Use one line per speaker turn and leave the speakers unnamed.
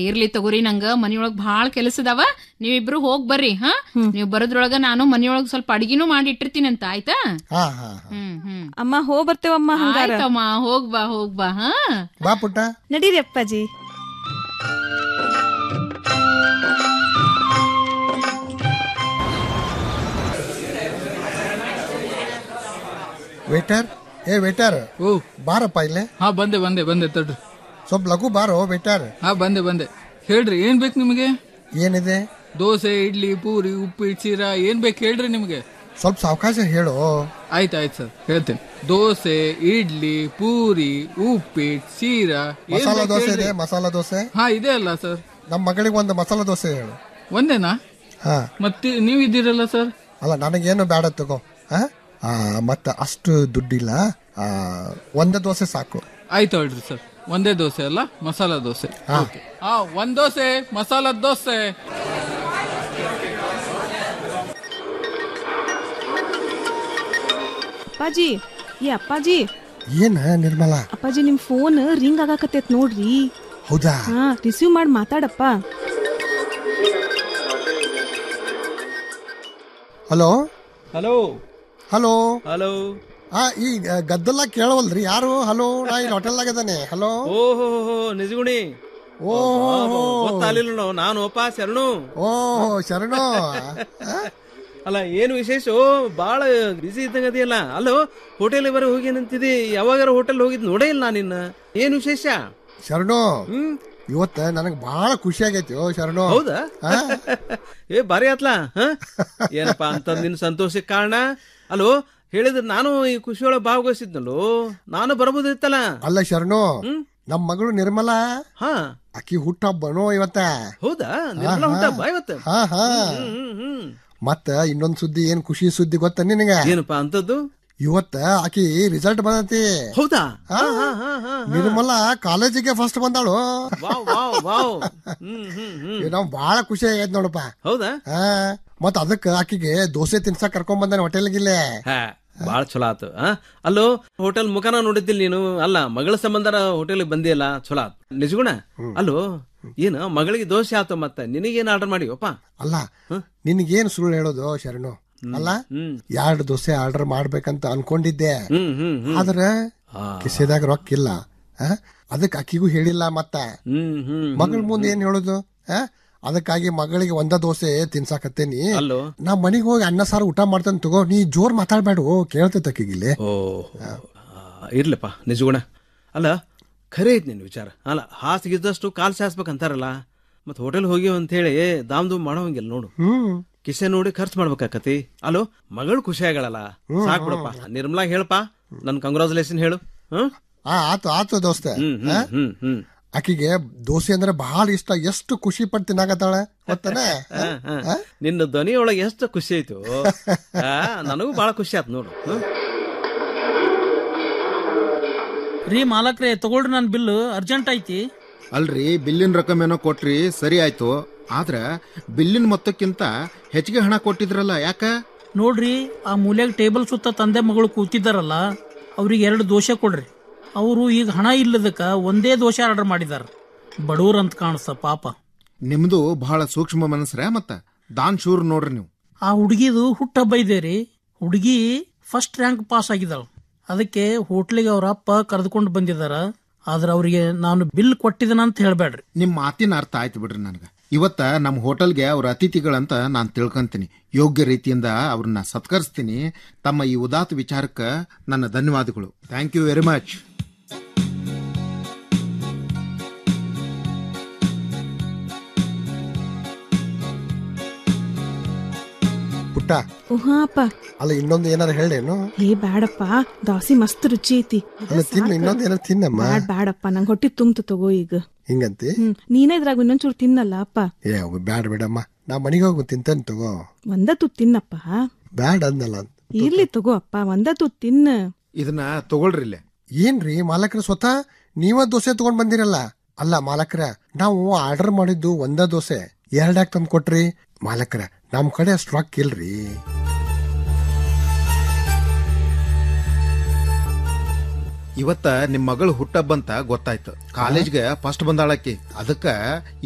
ಇರ್ಲಿ ತಗೋರಿ ನಂಗ ಮನಿಯೊಳಗ್ ಭಾಳ ಕೆಲಸದವ ನೀವಿಬ್ರು ಹೋಗ್ ಬರ್ರಿ ಹಾ ನೀವ್ ಬರೋದ್ರೊಳಗ ನಾನು ಮನಿಯೊಳಗ್ ಸ್ವಲ್ಪ ಅಡಿಗೆನೂ ಮಾಡಿ ಇಟ್ಟಿರ್ತೀನಿ ಅಂತ ಆಯ್ತಾ
ಹಾ ಹಾ ಹಾ.
ಹ್ಮ್ ಹ್ಮ್
ಅಮ್ಮ ಹೋ ಬರ್ತೇವಮ್ಮ ಹಂಗಾರ
ಆಯ್ತಮ್ಮ ಹೋಗ್ ಬಾ ಹೋಗ್ ಬಾ ಹಾ
ಬಾ ಪುಟ್ಟ
ನಡೀರಿ ಅಪ್ಪಾಜಿ
ವೇಟರ್ ಏ ವೇಟರ್
ಓ
ಬಾರಪ್ಪ ಇಲ್ಲೇ
ಹಾ ಬಂದೆ ಬಂದೆ ಬಂದೆ ತಡ್ರಿ
ಸ್ವಲ್ಪ ಲಘು ಬಾರೋ ವೇಟರ್
ಹಾ ಬಂದೆ ಬಂದೆ ಹೇಳ್ರಿ ಏನ್ ಬೇಕು ನಿಮಗೆ
ಏನಿದೆ
ದೋಸೆ ಇಡ್ಲಿ ಪೂರಿ ಉಪ್ಪಿಟ್ಟು ಸೀರಾ ಏನ್ ಬೇಕು ಹೇಳ್ರಿ ನಿಮಗೆ
ಸ್ವಲ್ಪ ಸಾವಕಾಶ ಹೇಳು
ಆಯ್ತು ಆಯ್ತು ಸರ್ ಹೇಳ್ತೇನೆ ದೋಸೆ ಇಡ್ಲಿ ಪೂರಿ ಉಪ್ಪಿಟ್ಟು ಸೀರಾ ಏನ್
ಮಸಾಲ
ಬೇಕು
ದೋಸೆ
ಹೇಳ್ರಿ?
ಇದೆ ಮಸಾಲ ದೋಸೆ
ಹಾ ಇದೆ ಅಲ್ಲ ಸರ್
ನಮ್ಮ ಮಗಳಿಗೆ ಒಂದು ಮಸಾಲ ದೋಸೆ ಹೇಳು
ಒಂದೇನಾ
ಹಾ
ಮತ್ತೆ ನೀವು ಇದ್ದೀರಲ್ಲ ಸರ್
ಅಲ್ಲ ನನಗೇನು ಬೇಡ ತಗೋ ಹಾ ಆ, ಮತ್ತ ಅಷ್ಟು ದುಡ್ಡಿಲ್ಲ ಆ, ಒಂದೇ ದೋಸೆ ಸಾಕು
ಆಯ್ತು ಹೇಳ್ರಿ ಸರ್ ಒಂದೇ ದೋಸೆ ಅಲ್ಲ ಮಸಾಲ ದೋಸೆ Okay. ಹಾ ಒಂದ್ ದೋಸೆ ಮಸಾಲ ದೋಸೆ
ಅಪ್ಪಾಜಿ ಏ ಅಪ್ಪಾಜಿ
ಏನ ನಿರ್ಮಲಾ
ಅಪ್ಪಾಜಿ ನಿಮ್ ಫೋನ್ ರಿಂಗ್ ಆಗಾಕತ್ತೈತ್ ನೋಡ್ರಿ
ಹೌದಾ
ಹಾ ರಿಸೀವ್ ಮಾಡಿ ಮಾತಾಡಪ್ಪ
ಹಲೋ
ಹಲೋ
ಹಲೋ
ಹಲೋ
ಆ ಈ ಗದ್ದಲ ಕೇಳವಲ್ರಿ ಯಾರು ಹಲೋ ನಾ ಇಲ್ಲಿ ಹೋಟೆಲ್ದಾಗ ಇದ್ದಾನೆ ಹಲೋ
ಓಹೋ ನಿಜಗುಣಿ
ಓ
ಗೊತ್ತಾಗಲಿಲ್ಲ ನಾವು ನಾನು ಒಪ್ಪ ಶರಣು
ಓ ಶರಣು ಆ?
ಅಲ್ಲ ಏನು ವಿಶೇಷ ಬಾಳ ಬಿಸಿ ಇದ್ದಂಗ ಅದೆಯಲ್ಲ ಅಲ್ಲೋ ಹೋಟೆಲ್ ಬರ ಹೋಗಿ ನಿಂತಿದಿ ಯಾವಾಗಾರ ಹೋಟೆಲ್ ಹೋಗಿದ್ ನೋಡೇ ಇಲ್ಲ ನಾನು ನಿನ್ನ ಏನ್ ವಿಶೇಷ
ಶರಣು
ಹ್ಮ್
ಇವತ್ತ ನನಗ್ ಬಹಳ ಖುಷಿ ಆಗೈತಿ ಓ ಶರಣು
ಹೌದಾ
ಆ?
ಏ ಬಾರಿ ಆತ್ಲಾ ಹ? ಏನಪ್ಪಾ ಅಂತ ನಿನ್ ಸಂತೋಷಕ್ಕೆ ಕಾರಣ ಅಲ್ಲೋ ಹೇಳಿದ್ರೆ ನಾನು ಈ ಖುಷಿಯೊಳಗೆ ಭಾಗವಹಿಸಿದ್ನಲ್ಲೋ ನಾನು ಬರ್ಬೋದಿತ್ತಲ್ಲ
ಅಲ್ಲ ಶರಣು
ಹ್ಮ್.
ನಮ್ ಮಗಳು ನಿರ್ಮಲಾ
ಹಾ
ಅಕ್ಕಿ ಹುಟ್ಟಬ್ಬನೋ ಇವತ್ತ
ಹೌದಾ ನಿರ್ಮಲ ಹುಟ್ಟ ಬಾ ಇವತ್ತು
ಹಾ ಹಾ
ಹ್ಮ್ ಹ್ಮ್ ಹ್ಮ್
ಮತ್ತ ಇನ್ನೊಂದ್ ಸುದ್ದಿ ಏನ್ ಖುಷಿ ಸುದ್ದಿ ಗೊತ್ತ ನಿನಗ
ಏನಪ್ಪಾ ಅಂತದ್ದು
ಇವತ್ತ ಆಕಿ ರಿಸಲ್ಟ್ ಬಂದತಿ
ಹೌದಾ
ಹಾ?
ಹಾ, ಹಾ, ಹಾ, ಹಾ.
ನಿರ್ಮಲಾ ಕಾಲೇಜಿಗೆ ಫಸ್ಟ್ ಬಂದಾಳು
ವಾವ್ ವಾವ್ ವಾವ್ ಹ್ಮ್ ಹ್ಮ್ ಹ್ಮ್
ನಾವ್ ಬಹಳ ಖುಷಿ ಆಗೈತ್ ನೋಡಪ್ಪ
ಹೌದಾ
ಹಾ ಮತ್ ಅದಕ್ಕ ಆಕಿಗೆ ದೋಸೆ ತಿನ್ಸಕ್ ಕರ್ಕೊಂಡ್ ಬಂದಾನೆ ಹೋಟೆಲ್ಗಿಲ್ಲೇ
ಹಾ ಬಾಳ ಚಲೋ ಆತು ಆ? ಅಲ್ಲೋ ಹೋಟೆಲ್ ಮುಖನ ನೋಡಿದ್ದಿಲ್ಲ ನೀನು ಅಲ್ಲ ಮಗಳ ಸಂಬಂಧರ ಹೋಟೆಲ್ ಬಂದಿಯಲ್ಲ ಚಲೋ ಆತ್ ನಿಜಗುಣ ಅಲ್ಲೋ ಏನು ಮಗಳಿಗೆ ದೋಷೆ ಆತು ಮತ್ತೆ ನಿನಗೇನ್ ಆರ್ಡರ್ ಮಾಡಿವಪ್ಪ
ಅಲ್ಲ ನಿನಗೇನ್ ಸುಳ್ಳು ಹೇಳೋದು ಶರಣು ಅಲ್ಲ
ಹ್ಮ್
ಎರಡ್ ದೋಸೆ ಆರ್ಡರ್ ಮಾಡ್ಬೇಕಂತ ಅನ್ಕೊಂಡಿದ್ದೆ
ಹ್ಮ್ ಹ್ಮ್ ಹ್ಮ್
ಆದ್ರ
ಆ.
ಕಿಸೆದಾಗ ರೊಕ್ಕ ಇಲ್ಲ ಆ? ಅದಕ್ ಅಕ್ಕಿಗೂ ಹೇಳಿಲ್ಲ ಮತ್ತ
ಹ್ಮ್ ಹ್ಮ್
ಮಗಳ ಮುಂದೆ ಏನ್ ಹೇಳೋದು ಆ? ಅದಕ್ಕಾಗಿ ಮಗಳಿಗೆ ಒಂದ ದೋಸೆ ತಿನ್ಸಾಕತ್ತೇನಿ
ಅಲ್ಲೋ
ನಾ ಮನಿಗ್ ಹೋಗಿ ಅನ್ನ ಸಾರು ಊಟ ಮಾಡ್ತೇನೆ ತಗೋ ನೀ ಜೋರ್ ಮಾತಾಡ್ಬೇಡು ಕೇಳ್ತೈತೆ ಅಕ್ಕಿಗಿಲ್ಲಿ
ಓ ಇರ್ಲಪ್ಪ ನಿಜಗುಣ ಅಲ್ಲ ಖರೆ ಐತ್ ನಿನ್ ವಿಚಾರ ಅಲ್ಲ ಹಾಸಿಗಿದ್ದಷ್ಟು ಕಾಲ್ ಸಾಸ್ಬೇಕಂತಾರಲ್ಲ ಮತ್ ಹೋಟೆಲ್ ಹೋಗಿ ಅಂತ ಹೇಳಿ ದಾಮ್ ದುಮ್ ಮಾಡೋಂಗಿಲ್ಲ ನೋಡು
ಹ್ಮ್
ಕಿಸೆ ನೋಡಿ ಖರ್ಚು ಮಾಡ್ಬೇಕಾಕತಿ ಅಲೋ ಮಗಳು ಖುಷಿ ಆಗಲ್ಲ ಸಾಕ್ ಬಿಡಪ್ಪ ನಿರ್ಮಲಾ ಹೇಳಪ್ಪ ನನ್ ಕಂಗ್ರಾಚುಲೇಷನ್ ಹೇಳು ಹ್ಮ್
ಆ ಆತು ಆತು ದೋಸ್ತ
ಹ್ಮ್ ಹ್ಮ್ ಹ್ಮ್ ಹ್ಮ್
ಆಕಿಗೆ ದೋಸೆ ಅಂದ್ರೆ ಬಹಳ ಇಷ್ಟ ಎಷ್ಟು ಖುಷಿ ಪಟ್ಟು ತಿನ್ನಾಕತ್ತಾಳ ಗೊತ್ತಾನೆ
ಹ, ಹ. ನಿನ್ನ ಧ್ವನಿಯೊಳಗೆ ಎಷ್ಟು ಖುಷಿ ಆಯ್ತು ಆ, ನನಗೂ ಬಹಳ ಖುಷಿ ಆಯ್ತು ನೋಡು ಹ್ಮ್.
ರೀ ಮಾಲಕ್ರೆ ತಗೊಳ್ರಿ ನನ್ನ ಬಿಲ್ ಅರ್ಜೆಂಟ್ ಐತಿ
ಅಲ್ರಿ ಬಿಲ್ಲಿನ ರಕಮ್ ಏನೋ ಕೊಟ್ರಿ ಸರಿ ಆಯ್ತು ಆದ್ರ ಬಿಲ್ಲಿನ ಮೊತ್ತಕ್ಕಿಂತ ಹೆಚ್ಚಿಗೆ ಹಣ ಕೊಟ್ಟಿದ್ರಲ್ಲ ಯಾಕ
ನೋಡ್ರಿ ಆ ಮೂಲ್ಯಾಗ ಟೇಬಲ್ ಸುತ್ತ ತಂದೆ ಮಗಳು ಕೂತಿದ್ದಾರಲ್ಲ ಅವ್ರಿಗೆ ಎರಡು ದೋಸೆ ಕೊಡ್ರಿ ಅವರು ಈಗ ಹಣ ಇಲ್ಲದಕ್ಕ ಒಂದೇ ದೋಸೆ ಆರ್ಡರ್ ಮಾಡಿದಾರ ಬಡವ್ರ ಅಂತ ಕಾಣಿಸ್ತ ಪಾಪ
ನಿಮ್ದು ಬಹಳ ಸೂಕ್ಷ್ಮ ಮನಸ್ರ ಮತ್ತ ದಾನ್ ಶೂರ್ ನೋಡ್ರಿ ನೀವು
ಆ ಹುಡುಗಿದು ಹುಟ್ಟಹಬ್ಬ ಇದೆ ರೀ ಹುಡುಗಿ ಫಸ್ಟ್ ರ್ಯಾಂಕ್ ಪಾಸ್ ಆಗಿದ್ದಾಳ ಅದಕ್ಕೆ ಹೋಟ್ಲಿಗೆ ಅವ್ರ ಅಪ್ಪ ಕರೆದುಕೊಂಡು ಬಂದಿದಾರ ಆದ್ರೆ ಅವರಿಗೆ ನಾನು ಬಿಲ್ ಕೊಟ್ಟಿದ್ದೇನೆ ಅಂತ ಹೇಳ್ಬೇಡ್ರಿ
ನಿಮ್ ಮಾತಿನ ಅರ್ಥ ಆಯ್ತು ಬಿಡ್ರಿ ನನಗ ಇವತ್ತ ನಮ್ಮ ಹೋಟೆಲ್ಗೆ ಅವ್ರ ಅತಿಥಿಗಳಂತ ನಾನು ತಿಳ್ಕೊಂತೀನಿ ಯೋಗ್ಯ ರೀತಿಯಿಂದ ಅವ್ರನ್ನ ಸತ್ಕರಿಸ್ತೀನಿ ತಮ್ಮ ಈ ಉದಾತ್ತ ವಿಚಾರಕ್ಕ ನನ್ನ ಧನ್ಯವಾದಗಳು ಥ್ಯಾಂಕ್ ಯು ವೆರಿ ಮಚ್
ಪುಟ್ಟ
ಓಹಾ ಅಪ್ಪ
ಅಲ್ಲ ಇನ್ನೊಂದು ಏನಾರ ಹೇಳೇನು
ಏ ಬ್ಯಾಡಪ್ಪ ದೋಸೆ ಮಸ್ತ್ ರುಚಿ ಐತಿ
ಅಲ್ಲ ತಿನ್ನು ಇನ್ನೊಂದು ಏನಾರ ತಿನ್ನಮ್ಮ
ಬ್ಯಾಡ್ ಬ್ಯಾಡಪ್ಪ ನಂಗೆ ಹೊಟ್ಟಿ ತುಂಬ್ತು ತಗೋ ಈಗ
ಹಿಂಗಂತಿ
ಹ್ಮ್ ನೀನೇ ಇದ್ರಾಗ ಇನ್ನೊಂಚೂರು ತಿನ್ನಲ್ಲ ಅಪ್ಪ
ಏ ಅವ್ ಬ್ಯಾಡ ಬಿಡಮ್ಮ ನಾ ಮನಿಗೆ ಹೋಗಿ ತಿಂತೇನೆ ತಗೋ
ಒಂದ ತುತ್ ತಿನ್ನಪ್ಪ
ಬ್ಯಾಡ ಅಂದಲ್ಲ
ಇರ್ಲಿ ತಗೋ ಅಪ್ಪ ಒಂದ ತುತ್ ತಿನ್ನ
ಇದನ್ನ ತಗೊಳ್ರಿ ಇಲ್ಲೇ
ಏನ್ರಿ ಮಾಲಕ್ರ ಸ್ವತಃ ನೀವ ದೋಸೆ ತಗೊಂಡ್ ಬಂದಿರಲ್ಲ ಅಲ್ಲ ಮಾಲಕ್ರ ನಾವು ಆರ್ಡರ್ ಮಾಡಿದ್ದು ಒಂದ ದೋಸೆ ಎರಡ್ಯಾಕ್ ತಂದ್ ಕೊಟ್ರಿ ಮಾಲಕ್ರ ನಮ್ ಕಡೆ ಅಷ್ಟ್ ರೊಕ್ಕ ಇಲ್ರಿ
ಇವತ್ತ ನಿಮ್ ಮಗಳು ಹುಟ್ಟಬ್ಬಂತ ಗೊತ್ತಾಯ್ತು ಕಾಲೇಜ್ಗೆ ಫಸ್ಟ್ ಬಂದಾಳಕಿ ಅದಕ್ಕ